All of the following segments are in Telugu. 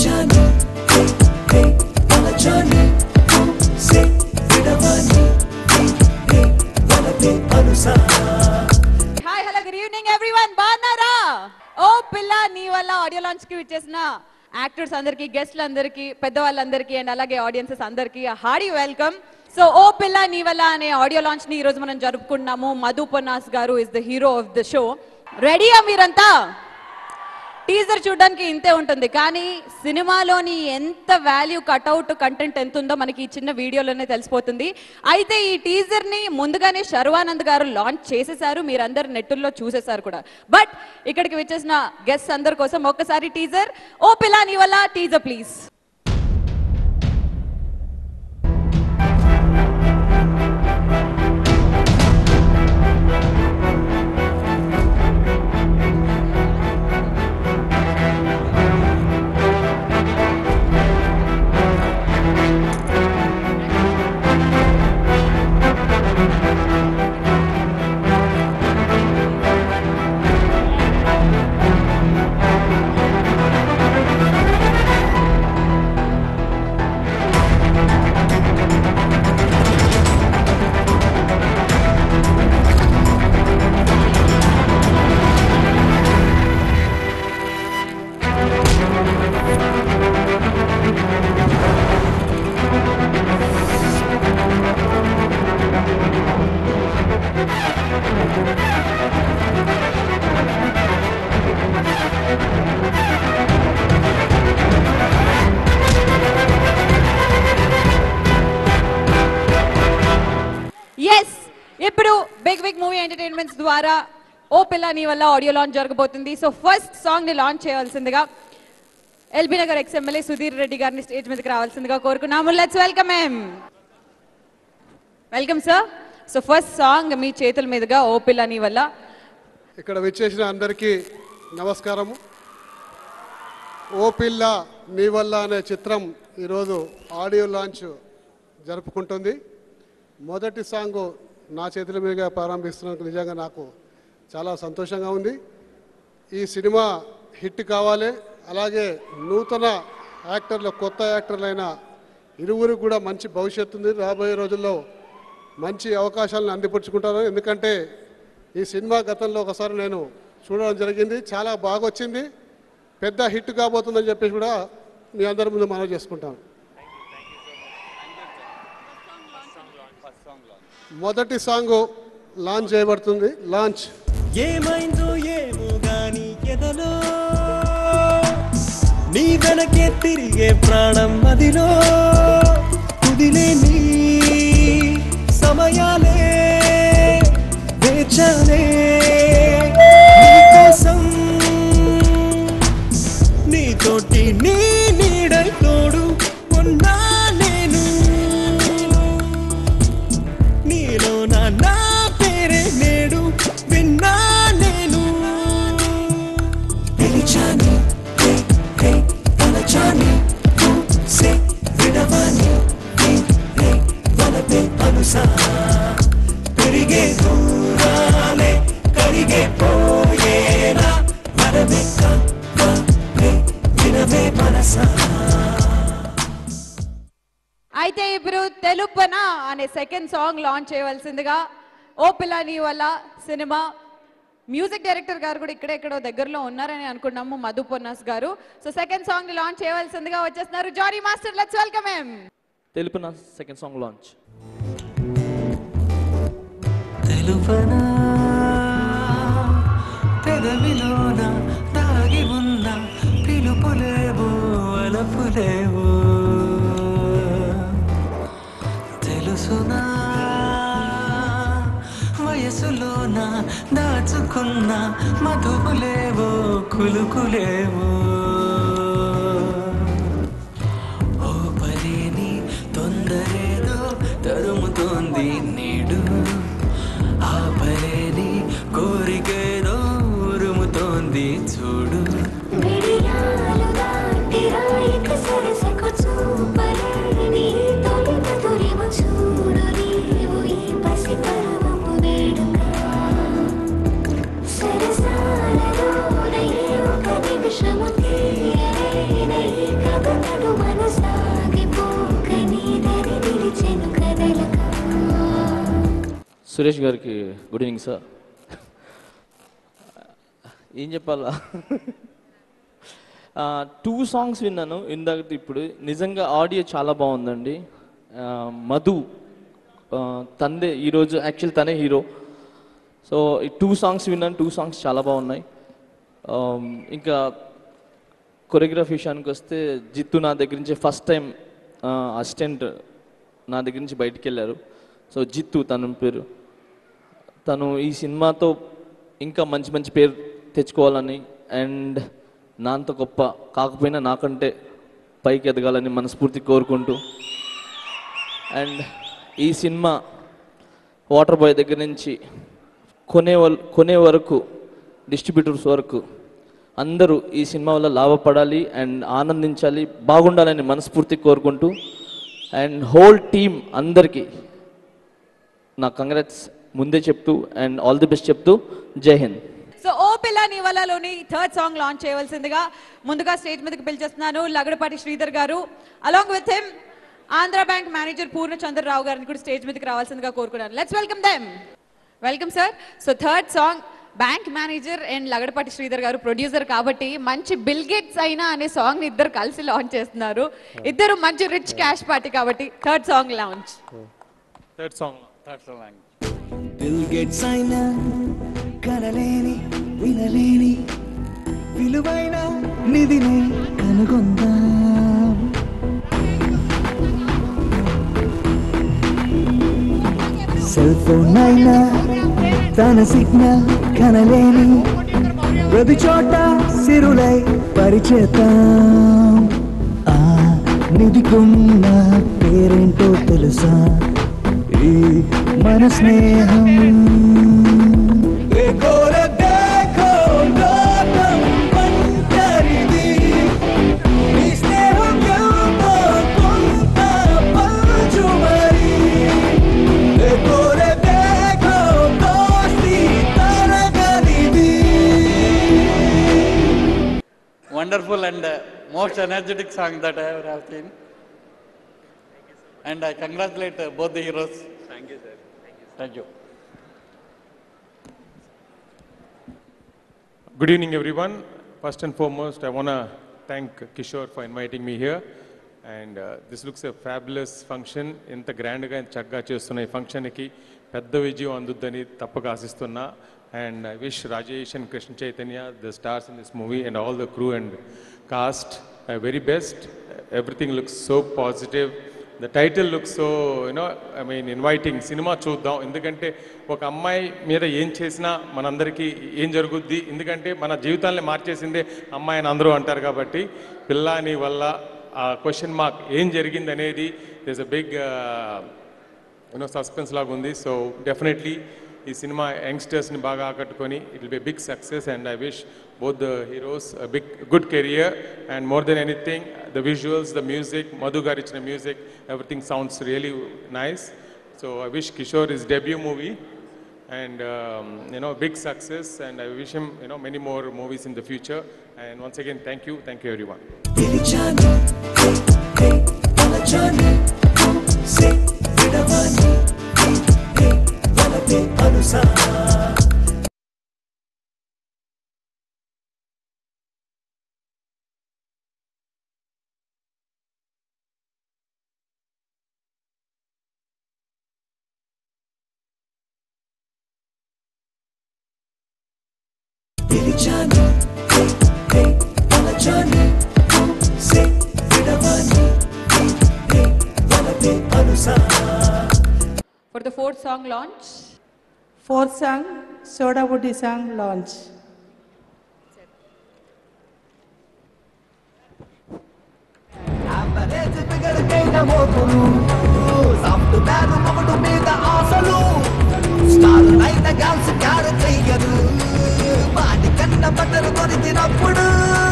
పిలిచాను హే, హే, వలచాను సే విడవాని హే, హే, వలపే అనుసా hi hello good evening everyone బాగున్నారా ఓ పిల్ల నీ వల్ల ఆడియో లాంచ్ కి వచ్చేసిన యాక్టర్స్ అందరికి గెస్ట్లు అందరికి పెద్దవాళ్ళందరికీ అండ్ అలాగే ఆడియన్సెస్ అందరికి హాడీ వెల్కమ్ సో ఓ పిల్ల నీ వల్ల అనే ఆడియో లాంచ్ ని ఈ రోజు మనం జరుపుకుంటున్నాము Madhu Ponnas garu is the hero of the show రెడీయా మీరంతా టీజర్ చూడడానికి ఇంతే ఉంటుంది కానీ సినిమాలోని ఎంత వాల్యూ కట్అవుట్ కంటెంట్ ఎంత ఉందో మనకి ఈ చిన్న వీడియోలోనే తెలిసిపోతుంది అయితే ఈ టీజర్ ని ముందుగానే శర్వానంద్ గారు లాంచ్ చేసేసారు మీరందరు నెట్టుల్లో చూసేసారు కూడా బట్ ఇక్కడికి వచ్చేసిన గెస్ట్ అందరి కోసం ఒక్కసారి teaser oh Pilla Nee Valla teaser please yes ఇప్పుడు బిగ్ బిగ్ మూవీ ఎంటర్టైన్మెంట్స్ ద్వారా ఓ పిల్ల నీ వల్ల ఆడియో లాంచ్ జరగబోతుంది సో ఫస్ట్ సాంగ్ ని లాంచ్ చేయాల్సిందిగా ఎల్బీ నగర్ ఎక్స్ ఎమ్మెల్యే సుధీర్ రెడ్డి గారిని స్టేజ్ మీదకి రావాల్సిందిగా కోరుకున్నాము let's welcome um welcome sir so first song మీ చేతుల మీదుగా ఓ పిల్ల నీ వల్ల ఇక్కడ విచ్చేసిన అందరికీ నమస్కారము ఓ పిల్ల నీ వల్ల అనే చిత్రం ఈరోజు ఆడియో లాంచ్ జరుపుకుంటుంది మొదటి సాంగ్ నా చేతుల మీదుగా ప్రారంభిస్తున్నందుకు నిజంగా నాకు చాలా సంతోషంగా ఉంది ఈ సినిమా హిట్ కావాలి అలాగే నూతన యాక్టర్లు కొత్త యాక్టర్లైన ఇరువురికి కూడా మంచి భవిష్యత్తు ఉంది రాబోయే రోజుల్లో మంచి అవకాశాలను అందిపుచ్చుకుంటారు ఎందుకంటే ఈ సినిమా గతంలో ఒకసారి నేను చూడడం జరిగింది చాలా బాగా వచ్చింది పెద్ద హిట్ కాబోతుందని చెప్పేసి కూడా మీ అందరి ముందు మనం చేసుకుంటాం మొదటి సాంగ్ లాంచ్ చేయబడుతుంది లాంచ్ ఏమైందో ఏమో గాని ఎదలో నీ వెనకే తిరిగే ప్రాణం మదిలో కుదిలే నీ సమయాలే వేచాలే నీకోసం నీతోటి నీ నీడై తోడు ఉన్నా నేను నీలో నా నా పేరే నేడు విన్నా నేను పిలిచాను హే హే తలచాను సే విడవాని హే హే వలపే అనుసా పెరిగే దూరాలే కరిగే పోయేలా మనమే కావే వినవే మనసా అయితే ఇప్పుడు తెలుపన అనే సెకండ్ సాంగ్ లాంచ్ చేయవలసిందిగా ఓ పిల్ల నీ వల్ల సినిమా మ్యూజిక్ డైరెక్టర్ గారు కూడా ఇక్కడే ఎక్కడో దగ్గరలో ఉన్నారని అనుకున్నాము Madhu Ponnas garu so second song ని లాంచ్ చేయవలసిందిగా వచ్చేస్తున్నారు జారీ మాస్టర్ లెట్స్ వెల్కమ్ హిమ్ తెలుపున సెకండ్ సాంగ్ లాంచ్ తెలుపనా పెదవిలోన దాగి ఉన్న పిలుపులేవో అలపులేవో తెలుసునా వయసులోన దాచుకున్న మధువులేవో కులుకులేవో ఓ పలేని తొందరేదో తరుముతోంది నీడు ఆ పలేని కోరికేదో ఉరుముతోంది చూడు మిరియాలు దాటి రాయిక సరసకు చూపలేని తొలి మధురిమ చూడు నీవు ఈ పసి పరమపు వేడుక సరసాలలోన ఏ ఒక నిమిషము తీ సురేష్ గారికి గుడ్ ఈవినింగ్ సార్ ఏం చెప్పాలా టూ సాంగ్స్ విన్నాను ఇందాక ఇప్పుడు నిజంగా ఆడియో చాలా బాగుందండి ఆ, మధు ఆ, తందే ఈరోజు యాక్చువల్ తనే హీరో సో ఈ టూ సాంగ్స్ విన్నాను టూ సాంగ్స్ చాలా బాగున్నాయి ఆ, ఇంకా కొరియోగ్రఫీ విషయానికి వస్తే జిత్తు నా దగ్గర నుంచి ఫస్ట్ టైం అసిస్టెంట్ నా దగ్గర నుంచి బయటికి వెళ్ళారు సో జిత్తు తన పేరు తను ఈ సినిమాతో ఇంకా మంచి మంచి పేరు తెచ్చుకోవాలని అండ్ నాంత గొప్ప కాకపోయినా నాకంటే పైకి ఎదగాలని మనస్ఫూర్తి కోరుకుంటూ అండ్ ఈ సినిమా వాటర్ బాయ్ దగ్గర నుంచి కొనే వల్ కొనే వరకు డిస్ట్రిబ్యూటర్స్ వరకు అందరూ ఈ సినిమా వల్ల లాభపడాలి అండ్ ఆనందించాలి బాగుండాలని మనస్ఫూర్తి కోరుకుంటూ అండ్ హోల్ టీమ్ అందరికీ నా కంగ్రాట్స్ ముందే చెప్తూ అండ్ ఆల్ ది బెస్ట్ చెప్తూ జై హింద్ సో ఓ పిల్ల నీ వల్లలోని థర్డ్ సాంగ్ లాంచ్ చేయవలసిందిగా ముందుగా స్టేజ్ మీదకి పిలిచేస్తున్నాను Lagadapati Sridhar garu along with him Andhra bank manager Poornachandra Rao గారిని కూడా స్టేజ్ మీదకి రావాల్సిందిగా కోరుకున్నాను let's welcome them welcome sir so third song bank manager and Lagadapati Sridhar garu producer కాబట్టి మంచి బిల్ గేట్స్ అయినా అనే సాంగ్ ఇద్దరు కలిసి లాంచ్ చేస్తున్నారు ఇద్దరు మంచి రిచ్ క్యాష్ పార్టీ కాబట్టి third song launch third song Bill Gates అయినా కనలేని వినలేని విలువైన నిధిని కనుగొందాం సెల్ ఫోన్ అయినా తన సిగ్నల్ కనలేని ప్రతి చోట సిరులై పరిచేతాం ఆ నిధికున్న పేరేంటో తెలుసా ఈ మన స్నేహం wonderful and uh, most energetic song that I ever have seen. And I congratulate uh, both the heroes. Thank you, sir. Thank you. Good evening, everyone. First and foremost, I want to thank Kishore for inviting me here. And uh, this looks a fabulous function. ఇంత గ్రాండ్గా ఇంత చక్కగా చేస్తున్న ఈ ఫంక్షన్కి పెద్ద విజయం అందుద్దని తప్పక ఆశిస్తున్నా and I wish Rajesh and Krishna Chaitanya the stars in this movie and all the crew and cast very best everything looks so positive the title look so you know I mean inviting సినిమా చూద్దాం ఎందుకంటే ఒక అమ్మాయి మీద ఏం చేసినా మనందరికీ ఏం జరుగుద్ది ఎందుకంటే మన జీవితాన్ని మార్చేసిందే అమ్మాయి అని అందరూ అంటారు కాబట్టి పిల్లాని వల్ల ఆ క్వశ్చన్ మార్క్ ఏం జరిగింది అనేది this a big you know suspense లాగా ఉంది సో డెఫినెట్లీ ఈ సినిమా యంగ్స్టర్స్ని బాగా ఆకట్టుకొని it will be big success and I wish both the heroes big good career and more than anything the visuals the music Madhu garu ఇచ్చిన music everything sounds really nice so I wish Kishore his debut movie and um, you know big success and i wish him you know many more movies in the future and once again thank you thank you everyone పిలిచాను హే, హే, అలచాను సే విడవాని హే, హే, వలపే అనుసా పిలిచాను హే, హే, అలచాను సే విడవాని హే, హే, వలపే అనుసా for the fourth song launch Fourth song, Soda Woody song launch. Average బిగడకైన మోతులు సాఫ్ట్వేర్ మొగడు మీద ఆశలు స్టార్ నైట్ గర్ల్స్ క్యార్ చెయ్యరు వాటి కన్న బట్టలు దొరికినప్పుడు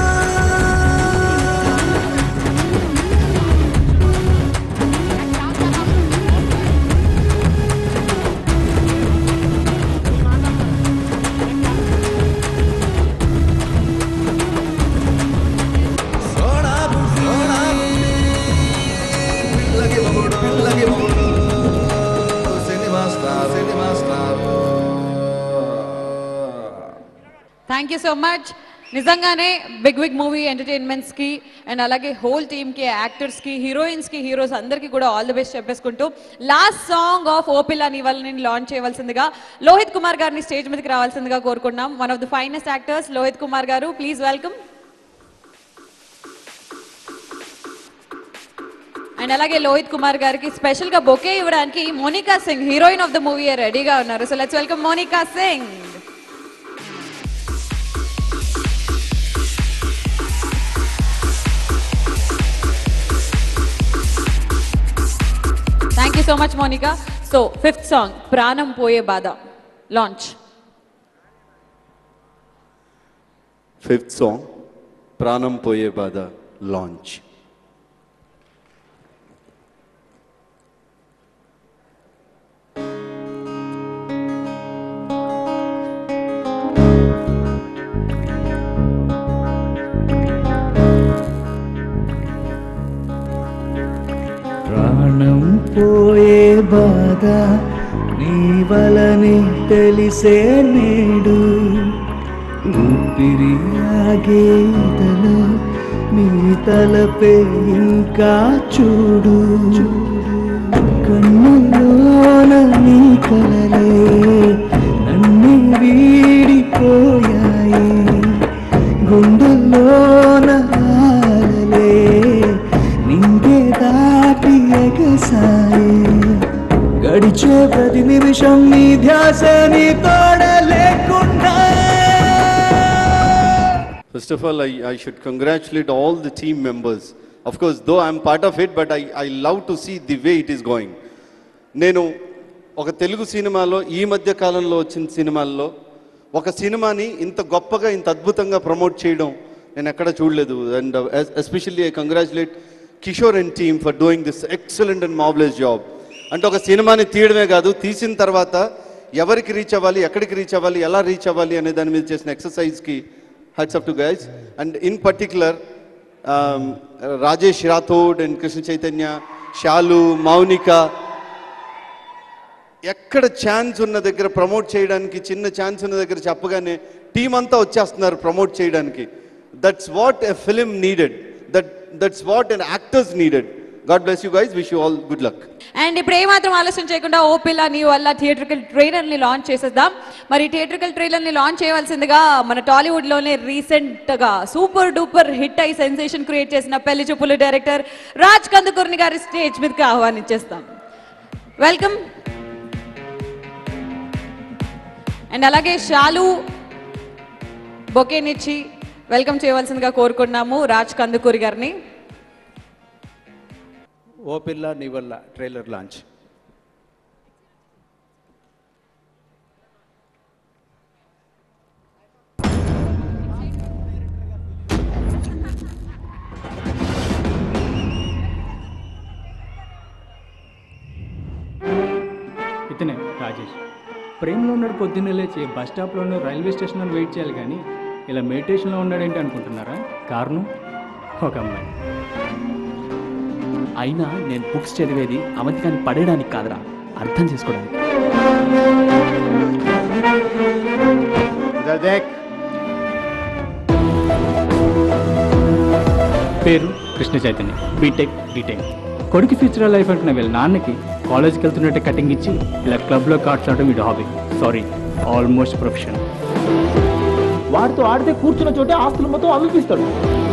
సోడా సోడా పిల్లకి మొగుడు పిల్లకి మొగుడు సినిమా స్టార్ సినిమా star thank you so much నిజంగానే బిగ్ బిగ్ మూవీ ఎంటర్టైన్మెంట్స్ కి అండ్ అలాగే హోల్ టీమ్ కి యాక్టర్స్ కి హీరోయిన్స్ కి హీరోస్ అందరికీ కూడా ఆల్ ది బెస్ట్ చెప్పేసుకుంటూ లాస్ట్ సాంగ్ ఆఫ్ ఓపిల్ అని వాళ్ళని లాంచ్ చేయవలసిందిగా లోహిత్ కుమార్ గారిని స్టేజ్ మీదకి రావాల్సిందిగా కోరుకుంటున్నాం one of the finest actors Lohith Kumar garu please welcome and అలాగే లోహిత్ కుమార్ గారికి స్పెషల్ గా బొకే ఇవ్వడానికి Monika Singh heroine of the movie రెడీగా ఉన్నారు so let's welcome Monika Singh thank you so much Monika so fifth song ప్రాణం పోయే బాధ లాంచ్ ఫిఫ్త్ సాంగ్ ప్రాణం పోయే బాధ లాంచ్ ప్రాణం పోయే బాధ నీ వలని తెలిసే నేడు ఊపిరి ఆగేదలో నీ తలపే ఇంకా చూడు కన్నులోన నీ కలలే నన్ను వీడిపోయాయి గుండెల్లోన ఆలలే నింగే దాటి ఎగసాయి గడిచే ప్రతి నిమిషం నీ ధ్యాస నీ తోడ లేకుండా First of all, I, I should congratulate all the team members. Of course, though I'm part of it, but I, I love to see the way it is going. నేను ఒక తెలుగు సినిమాలో ఈ మధ్య కాలంలో వచ్చిన సినిమాల్లో ఒక సినిమాని ఇంత గొప్పగా ఇంత అద్భుతంగా ప్రమోట్ చేయడం నేను ఎక్కడ చూడలేదు and especially I congratulate Kishore and team for doing this excellent and marvellous job అంటే ఒక సినిమాని తీయడమే కాదు తీసిన తర్వాత ఎవరికి రీచ్ అవ్వాలి ఎక్కడికి రీచ్ అవ్వాలి ఎలా రీచ్ అవ్వాలి అనే దాని మీద చేసిన ఎక్సర్సైజ్కి hats up to guys and in particular Rajesh Rathod and Krishna Chaitanya Shalu Mounika ఎక్కడ ఛాన్స్ ఉన్న దగ్గర ప్రమోట్ చేయడానికి చిన్న ఛాన్స్ ఉన్న దగ్గర చెప్పగానే టీం అంతా వచ్చేస్తున్నారు ప్రమోట్ చేయడానికి that's what a film needed that that's what an actors needed God bless you guys wish you all good luck and ఇప్పుడు ఏమాత్రం ఆలస్యం చేయకుండా ఓ పిల్ల నీ వల్ల థియేట్రికల్ ట్రైలర్ ని లాంచ్ చేసేద్దాం మరి థియేట్రికల్ ట్రైలర్ ని లాంచ్ చేయవలసిందిగా మన టాలీవుడ్ లోనే రీసెంట్ గా సూపర్ డూపర్ హిట్ అయి సెన్సేషన్ క్రియేట్ చేసిన పెళ్లి చూపులు డైరెక్టర్ రాజ్ కందుకూర్ని గారి స్టేజ్ మీదకి ఆహ్వానించేస్తాం వెల్కమ్ అండ్ అలాగే షాలు బొకేనిచ్చి వెల్కమ్ చేయవలసిందిగా కోరుకున్నాము రాజ్ కందుకూరి గారిని ఓ పిల్ల నీ వల్ల ట్రైలర్ లాంచ్ ఇతనే రాజేష్ ప్రేమలో ఉన్నాడు పొద్దున్నే లేచి బస్ స్టాప్లోనూ రైల్వే స్టేషన్లో వెయిట్ చేయాలి కానీ ఇలా మెడిటేషన్లో ఉన్నాడేంటి అనుకుంటున్నారా కారణం ఒక అమ్మాయి అయినా నేను బుక్స్ చదివేది అవంతికాన్ని పడేయడానికి కాదురా అర్థం చేసుకోవడానికి పేరు కృష్ణ చైతన్య బీటెక్ బీటెక్ కొడుకు ఫ్యూచర్ లైఫ్ అనుకున్న వీళ్ళ నాన్నకి కాలేజ్కి వెళ్తున్నట్టే కటింగ్ ఇచ్చి ఇలా క్లబ్లో కార్డ్స్ ఆడటం వీడు హాబీ సారీ ఆల్మోస్ట్ ప్రొఫెషన్ వాడితో ఆడితే కూర్చున్న చోటే ఆస్తులు మొత్తం అవిపిస్తాడు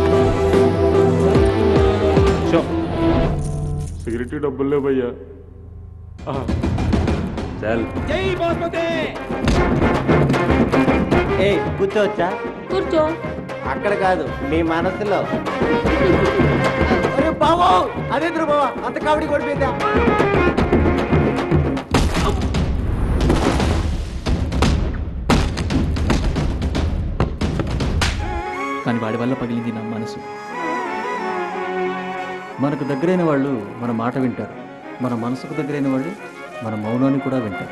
సిగరెట్ డబ్బులు లేవు భయ్యా చల్ జై బాస్మతి ఏ కూర్చోవచ్చా కూర్చో అక్కడ కాదు మీ మనసులో అరే బావో అదే బావ అంత కామెడీ కొడిపోయిందా కానీ వాడి వల్ల పగిలింది నా మనసు మనకు దగ్గరైన వాళ్ళు మన మాట వింటారు మన మనసుకు దగ్గరైన వాళ్ళు మన మౌనాన్ని కూడా వింటారు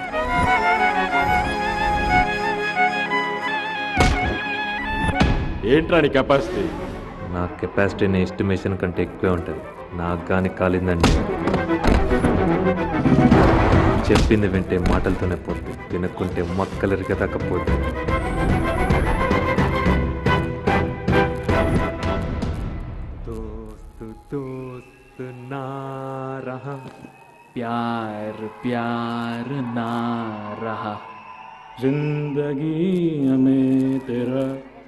ఏంట్రా నీ కెపాసిటీ నా కెపాసిటీ నీ ఎస్టిమేషన్ కంటే ఎక్కువే ఉంటుంది నాకు కానీ కాలిందండి చెప్పింది వింటే మాటలతోనే పోద్ది వినకుంటే మొక్కలరిగేదాకా పోద్ది प्यार प्यार ना रहा जिंदगी हमें तेरा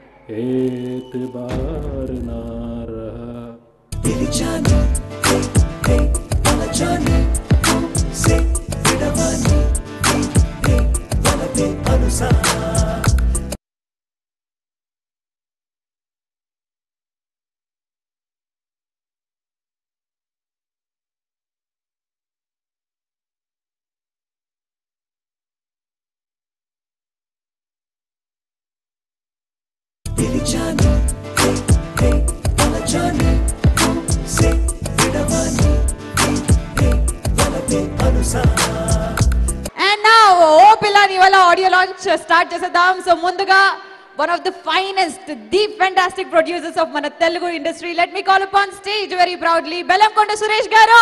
एतबार ना रहा तेरी जानी हे वाला जानी से विडवानी हे वाला बेअनुसार तेरी जानी हे हे वाला जानी से विडवानी हे वाला बेअनुसार అండ్ నా ఓ పిల్లని ఇవాళ ఆడియో లాంచ్ స్టార్ట్ చేసేద్దాం సో ముందుగా one of the finest the fantastic producers of మన Telugu industry let me call upon stage very proudly Bellamkonda Suresh garu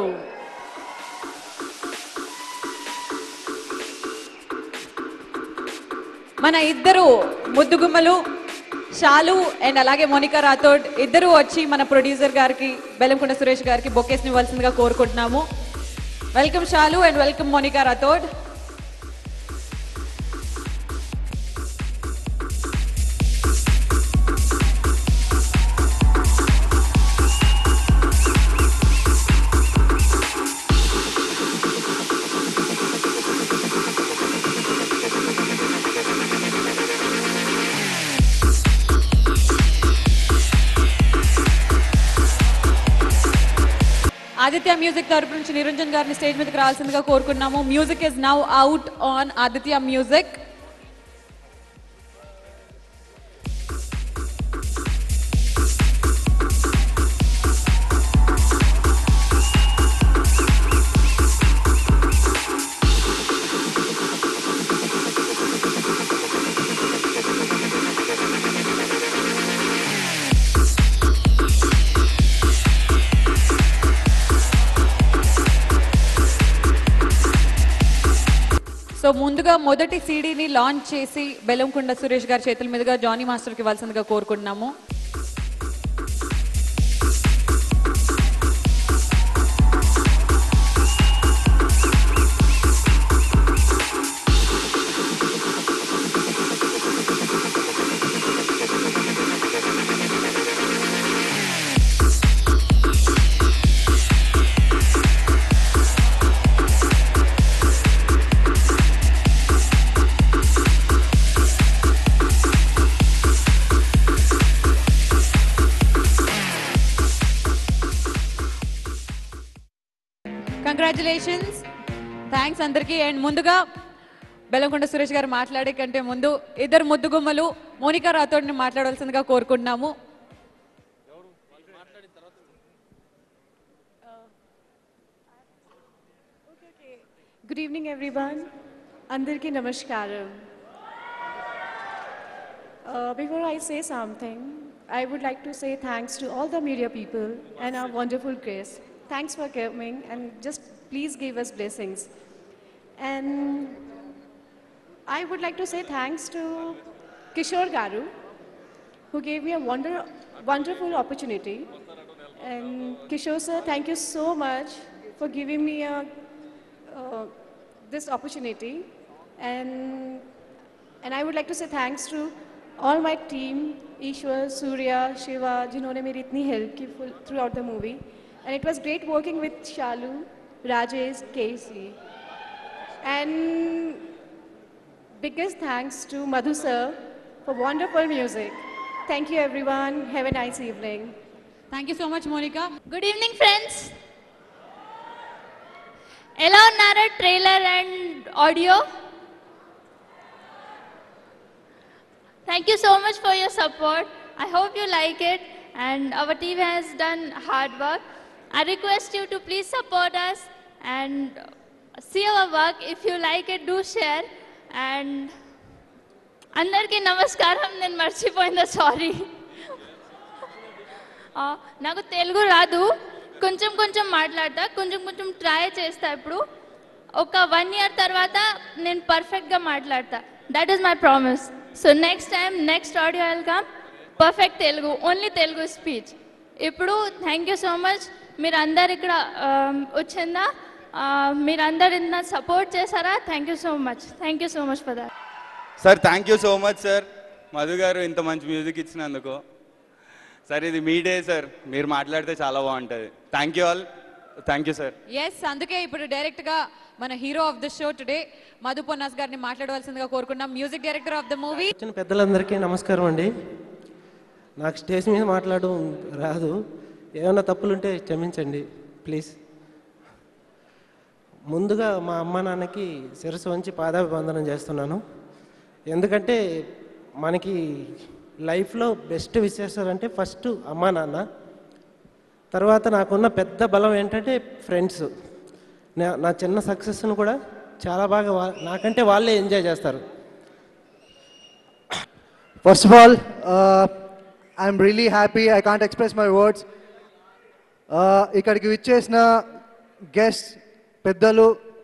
మన ఇద్దరు ముద్దుగుమ్మలు షాలు అండ్ అలాగే మోనికా రాథోడ్ ఇద్దరు వచ్చి మన ప్రొడ్యూసర్ గారికి బెల్లంకొండ సురేష్ గారికి బొకేస్ని ఇవ్వాల్సిందిగా కోరుకుంటున్నాము welcome Shalu and welcome Monika Rathod Aditya music తరపు నుంచి నిరంజన్ గారిని స్టేజ్ మీదకి రావాల్సిందిగా కోరుకున్నాము music is now out on Aditya music so ముందుగా మొదటి సీడీని లాంచ్ చేసి బెల్లంకొండ సురేష్ గారి చేతుల మీదుగా జానీ మాస్టర్కి ఇవ్వాల్సిందిగా కోరుకుంటున్నాము కంగ్రాచులేషన్స్ థ్యాంక్స్ అందరికీ అండ్ ముందుగా బెల్లంకొండ సురేష్ గారు మాట్లాడే కంటే ముందు ఇద్దరు ముద్దుగుమ్మలు మోనికా రాథోడ్ని మాట్లాడాల్సిందిగా కోరుకుంటున్నాము Good evening, everyone. Andarki Namaskaram. Uh, before I say something, I would like to say thanks to all the media people and our wonderful guests. Thanks for coming and just please give us blessings. And I would like to say thanks to Kishore Garu, who gave me a wonder, wonderful opportunity. And Kishore sir, thank you so much for giving me a, uh, this opportunity. And, and I would like to say thanks to all my team, Ishwar, Surya, Shiva, जिन्होंने मेरी इतनी help की full throughout the movie. And it was great working with Shalu, Rajesh, Casey. And biggest thanks to Madhu sir for wonderful music. Thank you everyone. Have a nice evening. Thank you so much Monika good evening friends ఎలా ఉన్నారు trailer and audio thank you so much for your support I hope you like it and our team has done hard work I request you to please support us and see our work if you like it do share and అందరికీ నమస్కారం నేను మర్చిపోయిందా సారీ ఆ, నాకు తెలుగు రాదు కొంచెం కొంచెం మాట్లాడతా కొంచెం కొంచెం ట్రై చేస్తా ఇప్పుడు ఒక వన్ ఇయర్ తర్వాత నేను పర్ఫెక్ట్గా మాట్లాడతా that is my promise so next time next audio welcome perfect Telugu only Telugu speech ఇప్పుడు థ్యాంక్ యూ సో మచ్ మీరు అందరు ఇక్కడ ఆ, వచ్చిందా మీరందరు ఇంత సపోర్ట్ చేశారా thank you so much thank you so much for that sir thank you so much sir Madhu garu ఇంత మంచి మ్యూజిక్ ఇచ్చినందుకు సార్ ఇది మీ డే సార్ మీరు మాట్లాడితే చాలా బాగుంటుంది thank you all thank you sir yes అందుకే ఇప్పుడు డైరెక్ట్ గా మన hero of the show today Madhu Ponnas గారిని మాట్లాడవలసిందిగా కోరుకున్నాం music director of the movie వచ్చిన పెద్దలందరికీ నమస్కారం అండి నాకు స్టేజ్ మీద మాట్లాడడం రాదు ఏమైనా తప్పులుంటే క్షమించండి ప్లీజ్ ముందుగా మా అమ్మ నాన్నకి శిరస్సు వంచి పాదాభివందనం చేస్తున్నాను ఎందుకంటే మనకి లైఫ్లో బెస్ట్ విశేషాలు అంటే ఫస్ట్ అమ్మా నాన్న తర్వాత నాకున్న పెద్ద బలం ఏంటంటే ఫ్రెండ్స్ నా నా చిన్న సక్సెస్ను కూడా చాలా బాగా వా నాకంటే వాళ్ళే ఎంజాయ్ చేస్తారు First of all, uh, I'm really happy. I can't express my words. Uh, ఇక్కడికి విచ్చేసిన గెస్ట్ పెద్దలు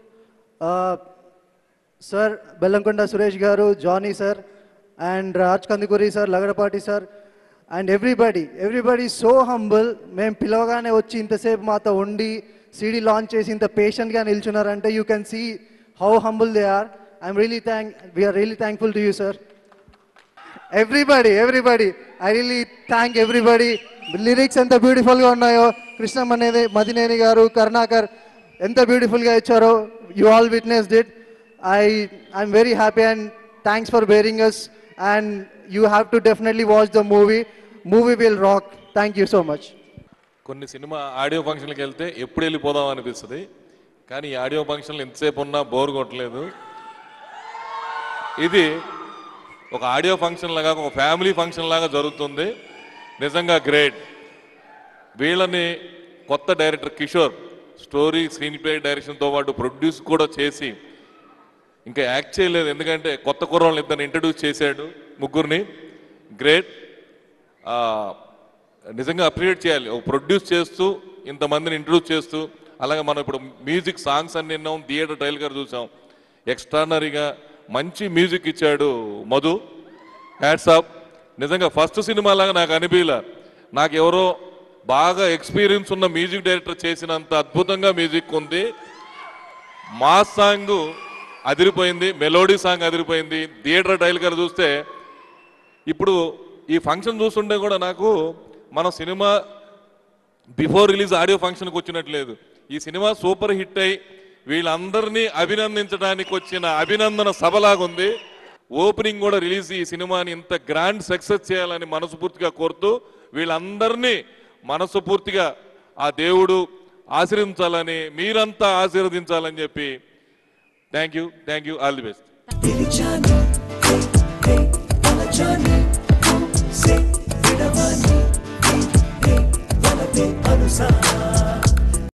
sir Bellamkonda Suresh garu Jani sir and Raj Kandukuri sir Lagadapati sir and everybody everybody so humble మేము పిలవగానే వచ్చి ఇంతసేపు మాతో ఉండి సీడీ లాంచ్ చేసి ఇంత పేషెంట్గా నిల్చున్నారంటే you can see how humble they are I'm really thank we're really thankful to you sir everybody everybody I really thank everybody lyrics ఎంత బ్యూటిఫుల్గా ఉన్నాయో కృష్ణం అనేది మదినేని గారు కరుణాకర్ ఎంత బ్యూటిఫుల్గా ఇచ్చారో you all witness did I I'm very happy and thanks for bearing us and you have to definitely watch the movie movie will rock thank you so much కొన్ని సినిమా ఆడియో ఫంక్షన్కి వెళ్తే ఎప్పుడు వెళ్ళిపోదాం అనిపిస్తుంది కానీ ఈ ఆడియో ఫంక్షన్లు ఎంతసేపు ఉన్నా బోర్ కొట్టలేదు ఇది ఒక ఆడియో ఫంక్షన్ లాగా ఒక ఫ్యామిలీ ఫంక్షన్ లాగా జరుగుతుంది నిజంగా గ్రేట్ వీళ్ళని కొత్త director Kishore story screen play డైరెక్షన్తో పాటు ప్రొడ్యూస్ కూడా చేసి ఇంకా యాక్ట్ చేయలేదు ఎందుకంటే కొత్త కుర్రాళ్ళని ఇద్దరిని ఇంట్రడ్యూస్ చేశాడు ముగ్గురిని గ్రేట్ నిజంగా అప్రిషియేట్ చేయాలి ఒక ప్రొడ్యూస్ చేస్తూ ఇంతమందిని ఇంట్రడ్యూస్ చేస్తూ అలాగే మనం ఇప్పుడు మ్యూజిక్ సాంగ్స్ అన్ని విన్నాం థియేటర్ ట్రైల్ గారు చూసాం ఎక్స్ట్రానరీగా మంచి మ్యూజిక్ ఇచ్చాడు మధు హ్యాట్స్ ఆఫ్ నిజంగా ఫస్ట్ సినిమా లాగా నాకు అనిపించలే నాకు ఎవరో బాగా ఎక్స్పీరియన్స్ ఉన్న మ్యూజిక్ డైరెక్టర్ చేసినంత అద్భుతంగా మ్యూజిక్ ఉంది మా సాంగ్ అదిరిపోయింది మెలోడీ సాంగ్ అదిరిపోయింది థియేటర్ ట్రైల్ గారు చూస్తే ఇప్పుడు ఈ ఫంక్షన్ చూస్తుంటే కూడా నాకు మన సినిమా బిఫోర్ రిలీజ్ ఆడియో ఫంక్షన్కి వచ్చినట్లేదు ఈ సినిమా సూపర్ హిట్ అయి వీళ్ళందరినీ అభినందించడానికి వచ్చిన అభినందన సభలాగుంది ఓపెనింగ్ కూడా రిలీజ్ ఈ సినిమాని ఇంత గ్రాండ్ సక్సెస్ చేయాలని మనస్ఫూర్తిగా కోరుతూ వీళ్ళందరినీ మనస్ఫూర్తిగా ఆ దేవుడు ఆశీర్వదించాలని మీరంతా ఆశీర్వదించాలని చెప్పి thank you thank you all the best పిలిచాను హే అలచాను సే విడవాని హే వలపే అనుసా